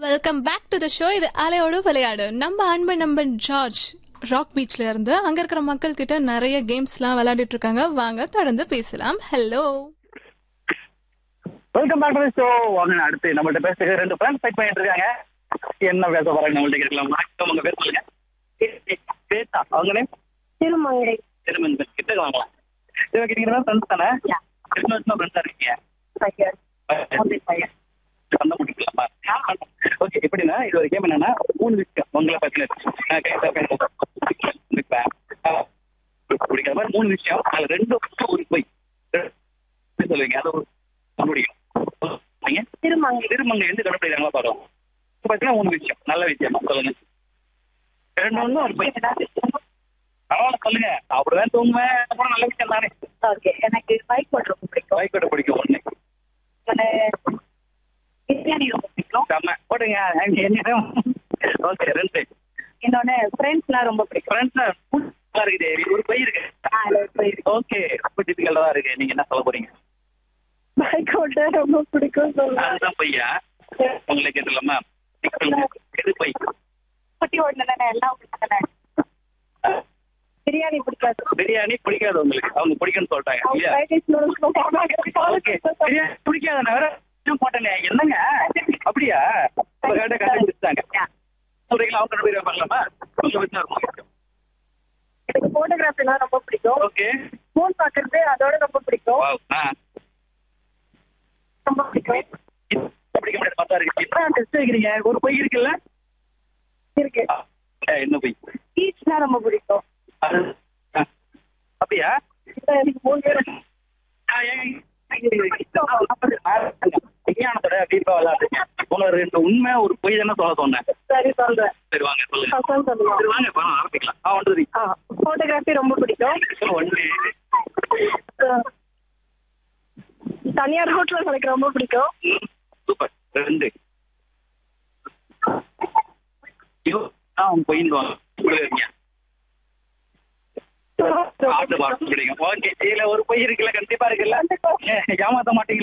Welcome back to the show இது அலையோடு விளையாடு நம்ம அன்பு நம்பன் ஜார்ஜ் ராக் பீச்ல இருந்து அங்க இருக்கிற மக்கள் கிட்ட நிறைய கேம்ஸ்லாம் விளையாடிட்டு இருக்காங்க வாங்க தொடர்ந்து பேசலாம் hello welcome back to show வாங்க அடுத்து நம்மள்ட்ட பேசுகிற ரெண்டு ஃப்ரெண்ட்ஸ் ஃபைட் பண்ணிட்டு இருக்காங்க என்ன பேச போறாங்க நம்மள்ட்ட கேட்கலாம் வணக்கம் உங்க பேர் சொல்லுங்க பேசா அவங்க நேம் திருமங்கை திருமணம் கிட்ட வாங்கலாம் இவங்க நீங்க ஃப்ரெண்ட்ஸ் தானே Yeah. எத்தனை வருஷமா ஃப்ரெண்ட்ஸா இருக்கீங்க பையன் அப்படி பையன் சண்டை முடிக்கலாமா ஓகே எப்படின்னா இது ஒரு கேம் என்னன்னா மூணு விஷயம் உங்களை பத்தின அஹ் கைத்தா பேச நிப்பேன். அஹ் பிடிக்காத மாதிரி மூணு விஷயம் அதுல ரெண்டு விஷயம் ஒரு போய் ரெண்டு சொல்லுவீங்க அது ஒரு கண்டுபிடிக்கும் நீங்க திருமங்கை திருமங்கை வந்து கண்டுபிடிக்கிறாங்களா பாருவோம் இப்ப பாத்தீங்கன்னா மூணு விஷயம் நல்ல விஷயம் சொல்லுங்க ரெண்டு ஒண்ணு ஒரு போய் பரவாயில்ல சொல்லுங்க அப்படிதான் தூங்குவேன் அப்புறம் நல்ல விஷயம் தானே ஓகே எனக்கு பைக் ஓட்ட ரொம்ப பிடிக்கும் பைக்கோட பிடிக்கும் ஒண்ணு எனக்கு பிரியாணி ரொம்ப பிடிக்கும் செம்ம போடுங்க அங்க என்ன ஓகே ரெண்டு இன்னொன்னு ஃப்ரெண்ட்ஸ்லாம் ரொம்ப பிடிக்கும் ஃப்ரெண்ட்ஸ் நல்லா இருக்குது இது ஒரு பை இருக்கு ஆ, அதுல ஒரு பைக் ஓகே ரொம்ப டிஃபிகல்ட்டா தான் இருக்கு நீங்க என்ன சொல்ல போறீங்க பைக் ஓட்ட ரொம்ப பிடிக்கும் சொல்லுவேன் அதுதான் பையா உங்களை கேட்டுலாமா எது பை குட்டி ஓட்டினதானே எல்லாம் பிடிச்சதானே பிரியாணி பிடிக்காது பிரியாணி பிடிக்காது உங்களுக்கு அவங்க பிடிக்கும்னு சொல்லிட்டாங்க அவங்க இல்லையா fried rice noodles ரொம்ப ஓகே பிரியாணி பிடிக்காத வேற இன்னும் போட்டேனே என்னங்க அப்படியா கரெக்டா கண்டுபிடிச்சாங்க சொல்றீங்களா அவங்க ரெண்டு பேரும் பண்ணலாமா உங்க வச்சு இருக்கும் எனக்கு போட்டோகிராஃபிலாம் ரொம்ப பிடிக்கும் ஓகே ஃபோன் பாக்குறது அதோட ரொம்ப பிடிக்கும் ஆ ரொம்ப பிடிக்கும் பிடிக்க முடியாது பார்த்தா இருக்கு என்ன டெஸ்ட் வைக்கிறீங்க ஒரு பொய் இருக்குல்ல இருக்கு ஏ, என்ன பொய் பீச்னா ரொம்ப பிடிக்கும் அது ஆ. அப்படியா இப்ப எனக்கு மூணு பேரும் ஆ, ஏன் விஞ்ஞானத்தோட டீப்பா விளையாடுறீங்க உங்க ரெண்டு உண்மை ஒரு பொய் தானே சொல்ல சொன்னேன் சரி சொல்றேன் சரி வாங்க சொல்லுங்க ஃபர்ஸ்ட் சொல்லுவோம் சரி வாங்க பணம் ஆரம்பிக்கலாம் ஆ ஒன்று போட்டோகிராஃபி ரொம்ப பிடிக்கும் ஒன்று அஹ் தனியார் ஹோட்டல் எனக்கு ரொம்ப பிடிக்கும் ம், சூப்பர் ரெண்டு ஐயோ ஆ உங்க பொய்ன்னு வாங்க இப்படி இருக்கீங்க ஆட்டு பாட்டு பிடிக்கும் ஓகே இதுல ஒரு பொய் இருக்குல்ல கண்டிப்பா இருக்குல்ல ஏ, ஏமாத்த மாட்டீங்களா